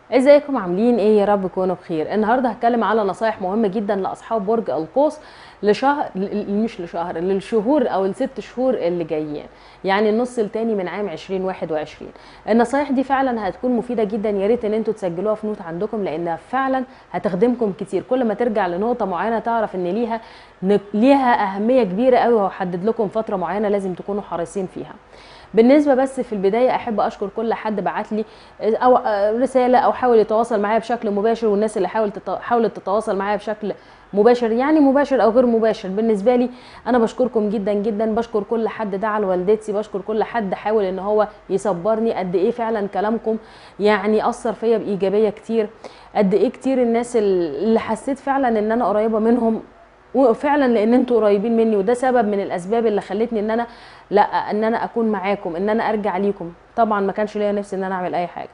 ازيكم عاملين ايه يا رب تكونوا بخير النهارده هتكلم على نصايح مهمه جدا لاصحاب برج القوس لشهر ل- مش لشهر للشهور او الست شهور اللي جايين يعني النص التاني من عام 2021 النصايح دي فعلا هتكون مفيده جدا يا ريت ان انتوا تسجلوها في نوت عندكم لانها فعلا هتخدمكم كتير كل ما ترجع لنقطه معينه تعرف ان ليها ن- ليها اهميه كبيره قوي وهحدد لكم فتره معينه لازم تكونوا حريصين فيها بالنسبه بس في البدايه احب اشكر كل حد بعت لي او رساله او حاول يتواصل معايا بشكل مباشر والناس اللي حاولت تت- حاولت تتواصل معايا بشكل مباشر يعني مباشر او غير مباشر بالنسبه لي انا بشكركم جدا جدا بشكر كل حد دعا لوالدتي بشكر كل حد حاول ان هو يصبرني قد ايه فعلا كلامكم يعني اثر فيا بايجابيه كتير قد ايه كتير الناس اللي حسيت فعلا ان انا قريبه منهم وفعلا لان انتوا قريبين مني وده سبب من الاسباب اللي خلتني ان انا لا ان انا اكون معاكم ان انا ارجع ليكم طبعا ما كانش ليا نفسي ان انا اعمل اي حاجه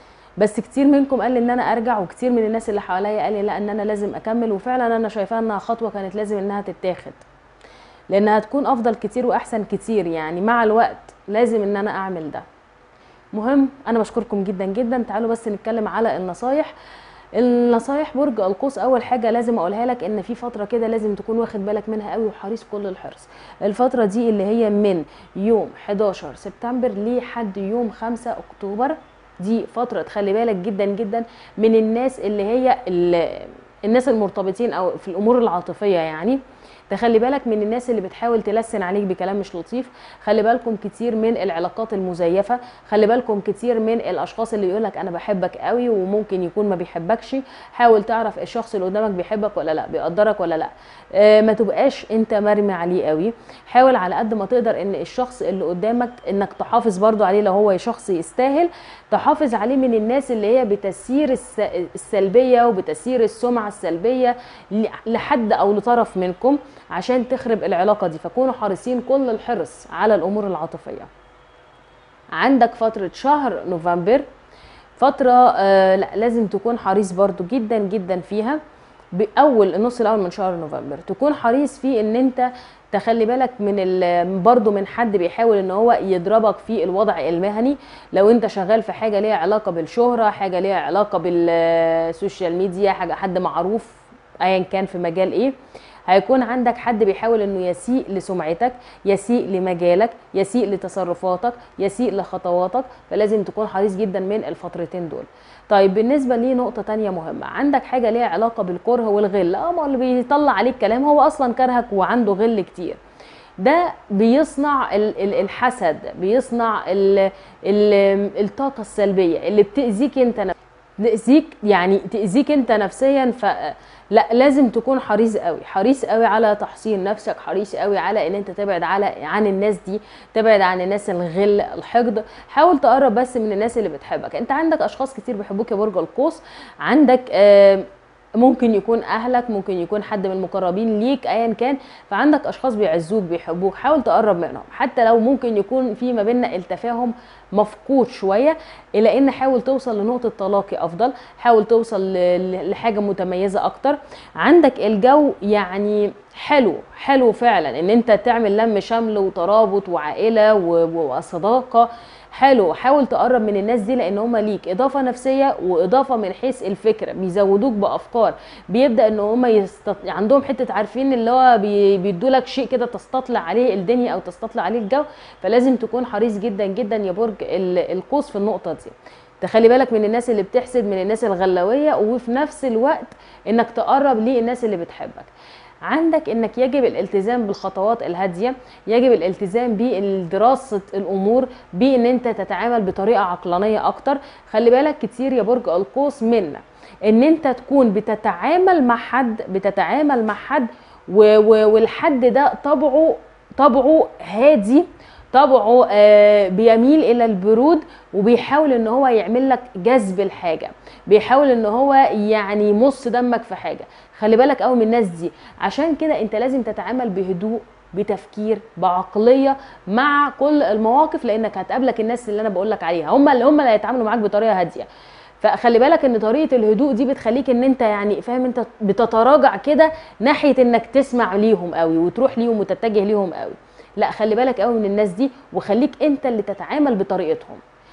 بس كتير منكم قال لي ان انا ارجع وكتير من الناس اللي حواليا قال لي لا ان انا لازم اكمل وفعلا انا شايفاها انها خطوه كانت لازم انها تتاخد لانها هتكون افضل كتير واحسن كتير يعني مع الوقت لازم ان انا اعمل ده مهم انا بشكركم جدا جدا تعالوا بس نتكلم على النصايح النصايح برج القوس اول حاجه لازم اقولها لك ان في فتره كده لازم تكون واخد بالك منها قوي وحريص كل الحرص الفتره دي اللي هي من يوم 11 سبتمبر لحد يوم 5 اكتوبر دي فتره تخلي بالك جدا جدا من الناس اللي هي اللي الناس المرتبطين او في الامور العاطفيه يعني تخلي بالك من الناس اللي بتحاول تلسن عليك بكلام مش لطيف خلي بالكم كتير من العلاقات المزيفه خلي بالكم كتير من الاشخاص اللي يقولك انا بحبك قوي وممكن يكون ما بيحبكش حاول تعرف الشخص اللي قدامك بيحبك ولا لا بيقدرك ولا لا آه ما تبقاش انت مرمي عليه قوي حاول على قد ما تقدر ان الشخص اللي قدامك انك تحافظ برضو عليه لو هو شخص يستاهل تحافظ عليه من الناس اللي هي بتسير الس- السلبيه وبتسير السمعه السلبيه ل- لحد او لطرف منكم عشان تخرب العلاقه دي فكونوا حريصين كل الحرص على الامور العاطفيه عندك فتره شهر نوفمبر فتره آه لا لازم تكون حريص برضو جدا جدا فيها باول النص الاول من شهر نوفمبر تكون حريص فيه ان انت تخلي بالك من ال- برضو من حد بيحاول ان هو يضربك في الوضع المهني لو انت شغال في حاجه ليها علاقه بالشهره حاجه ليها علاقه بالسوشيال ميديا حاجه حد معروف ايا كان في مجال ايه هيكون عندك حد بيحاول انه يسيء لسمعتك يسيء لمجالك يسيء لتصرفاتك يسيء لخطواتك فلازم تكون حريص جدا من الفترتين دول طيب بالنسبة لي نقطة تانية مهمة عندك حاجة ليها علاقة بالكره والغل اه ما اللي بيطلع عليك كلام هو اصلا كرهك وعنده غل كتير ده بيصنع ال- ال- الحسد بيصنع ال- ال- الطاقة السلبية اللي بتأذيك انت نفسك تأذيك يعني تأذيك انت نفسيا ف لا لازم تكون حريص قوي حريص قوي على تحصين نفسك حريص قوي على ان انت تبعد على عن الناس دي تبعد عن الناس الغل الحقد حاول تقرب بس من الناس اللي بتحبك انت عندك اشخاص كتير بيحبوك يا برج القوس عندك آه ممكن يكون اهلك ممكن يكون حد من المقربين ليك ايا كان فعندك اشخاص بيعزوك بيحبوك حاول تقرب منهم حتى لو ممكن يكون في ما بيننا التفاهم مفقود شويه الا ان حاول توصل لنقطه تلاقي افضل حاول توصل ل- ل- لحاجه متميزه اكتر عندك الجو يعني حلو حلو فعلا ان انت تعمل لم شمل وترابط وعائله و- و- وصداقه حلو حاول تقرب من الناس دي لان هم ليك اضافه نفسيه واضافه من حيث الفكره بيزودوك بافكار بيبدا ان هم يستط... عندهم حته عارفين اللي هو بي... بيدوا لك شيء كده تستطلع عليه الدنيا او تستطلع عليه الجو فلازم تكون حريص جدا جدا يا برج ال- القوس في النقطه دي تخلي بالك من الناس اللي بتحسد من الناس الغلويه وفي نفس الوقت انك تقرب للناس اللي بتحبك عندك انك يجب الالتزام بالخطوات الهاديه يجب الالتزام بدراسه الامور بان انت تتعامل بطريقه عقلانيه اكتر خلي بالك كتير يا برج القوس منا ان انت تكون بتتعامل مع حد بتتعامل مع حد و- و- والحد ده طبعه طبعه هادي طبعه آه، بيميل الى البرود وبيحاول ان هو يعمل لك جذب الحاجه بيحاول ان هو يعني يمص دمك في حاجه خلي بالك قوي من الناس دي عشان كده انت لازم تتعامل بهدوء بتفكير بعقليه مع كل المواقف لانك هتقابلك الناس اللي انا بقول لك عليها هم اللي هم اللي هيتعاملوا معاك بطريقه هاديه فخلي بالك ان طريقه الهدوء دي بتخليك ان انت يعني فاهم انت بتتراجع كده ناحيه انك تسمع ليهم قوي وتروح ليهم وتتجه ليهم قوي لا خلي بالك قوي من الناس دي وخليك انت اللي تتعامل بطريقتهم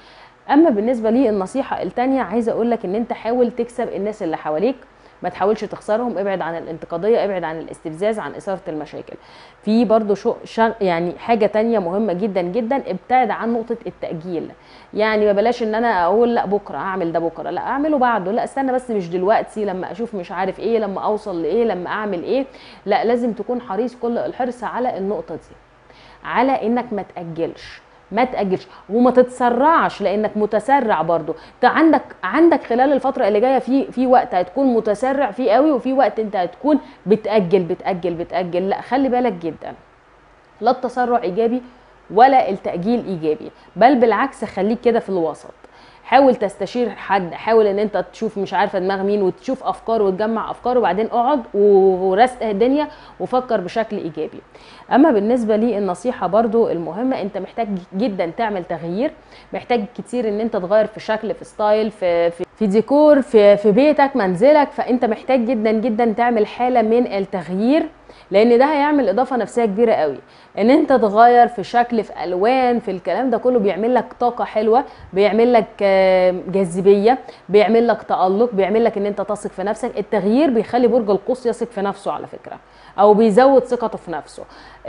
اما بالنسبه لي النصيحه التانية عايزه اقول لك ان انت حاول تكسب الناس اللي حواليك ما تحاولش تخسرهم ابعد عن الانتقاديه ابعد عن الاستفزاز عن اثاره المشاكل في برضو شو شغ يعني حاجه تانية مهمه جدا جدا ابتعد عن نقطه التاجيل يعني ما بلاش ان انا اقول لا بكره اعمل ده بكره لا اعمله بعده لا استنى بس مش دلوقتي لما اشوف مش عارف ايه لما اوصل لايه لما اعمل ايه لا لازم تكون حريص كل الحرص على النقطه دي على انك ما تاجلش ما تاجلش وما تتسرعش لانك متسرع برضو انت عندك عندك خلال الفتره اللي جايه في في وقت هتكون متسرع فيه قوي وفي وقت انت هتكون بتاجل بتاجل بتاجل لا خلي بالك جدا لا التسرع ايجابي ولا التاجيل ايجابي بل بالعكس خليك كده في الوسط حاول تستشير حد حاول ان انت تشوف مش عارفه دماغ مين وتشوف افكار وتجمع افكار وبعدين اقعد ورست الدنيا وفكر بشكل ايجابي اما بالنسبه لي النصيحه برضو المهمه انت محتاج جدا تعمل تغيير محتاج كتير ان انت تغير في شكل في ستايل في في, في ديكور في في بيتك منزلك فانت محتاج جدا جدا تعمل حاله من التغيير لان ده هيعمل اضافه نفسيه كبيره قوي ان انت تغير في شكل في الوان في الكلام ده كله بيعمل لك طاقه حلوه بيعمل لك جاذبيه بيعمل لك تالق بيعمل لك ان انت تثق في نفسك التغيير بيخلي برج القوس يثق في نفسه على فكره او بيزود ثقته في نفسه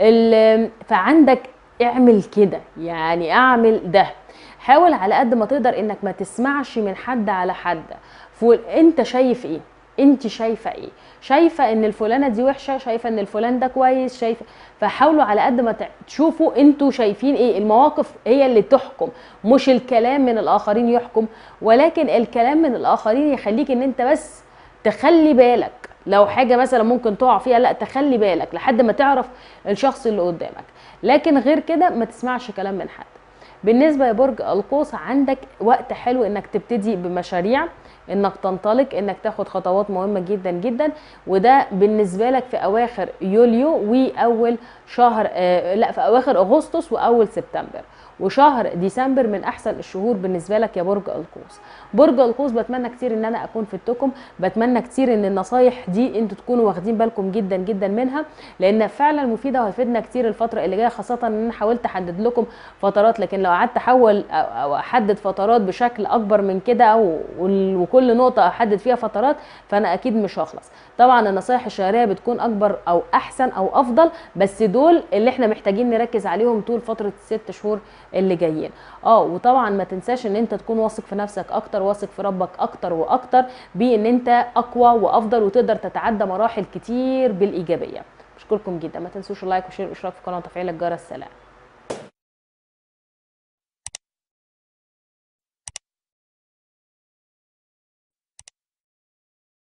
فعندك اعمل كده يعني اعمل ده حاول على قد ما تقدر انك ما تسمعش من حد على حد انت شايف ايه انت شايفه ايه شايفه ان الفلانه دي وحشه شايفه ان الفلان ده كويس شايفه فحاولوا على قد ما تشوفوا انتوا شايفين ايه المواقف هي اللي تحكم مش الكلام من الاخرين يحكم ولكن الكلام من الاخرين يخليك ان انت بس تخلي بالك لو حاجه مثلا ممكن تقع فيها لا تخلي بالك لحد ما تعرف الشخص اللي قدامك لكن غير كده ما تسمعش كلام من حد بالنسبه لبرج القوس عندك وقت حلو انك تبتدي بمشاريع انك تنطلق انك تاخد خطوات مهمه جدا جدا وده بالنسبه لك في اواخر يوليو واول شهر آه لا في اواخر اغسطس واول سبتمبر وشهر ديسمبر من احسن الشهور بالنسبه لك يا برج القوس برج القوس بتمنى كتير ان انا اكون فدتكم بتمنى كتير ان النصايح دي انتوا تكونوا واخدين بالكم جدا جدا منها لان فعلا مفيده وهتفيدنا كتير الفتره اللي جايه خاصه ان انا حاولت احدد لكم فترات لكن لو قعدت احول او احدد فترات بشكل اكبر من كده وكل نقطه احدد فيها فترات فانا اكيد مش هخلص طبعا النصايح الشهريه بتكون اكبر او احسن او افضل بس دول اللي احنا محتاجين نركز عليهم طول فتره الست شهور اللي جايين اه وطبعا ما تنساش ان انت تكون واثق في نفسك اكتر واثق في ربك اكتر واكتر بان انت اقوى وافضل وتقدر تتعدى مراحل كتير بالايجابيه بشكركم جدا ما تنسوش اللايك والشير والاشتراك في القناه وتفعيل الجرس سلام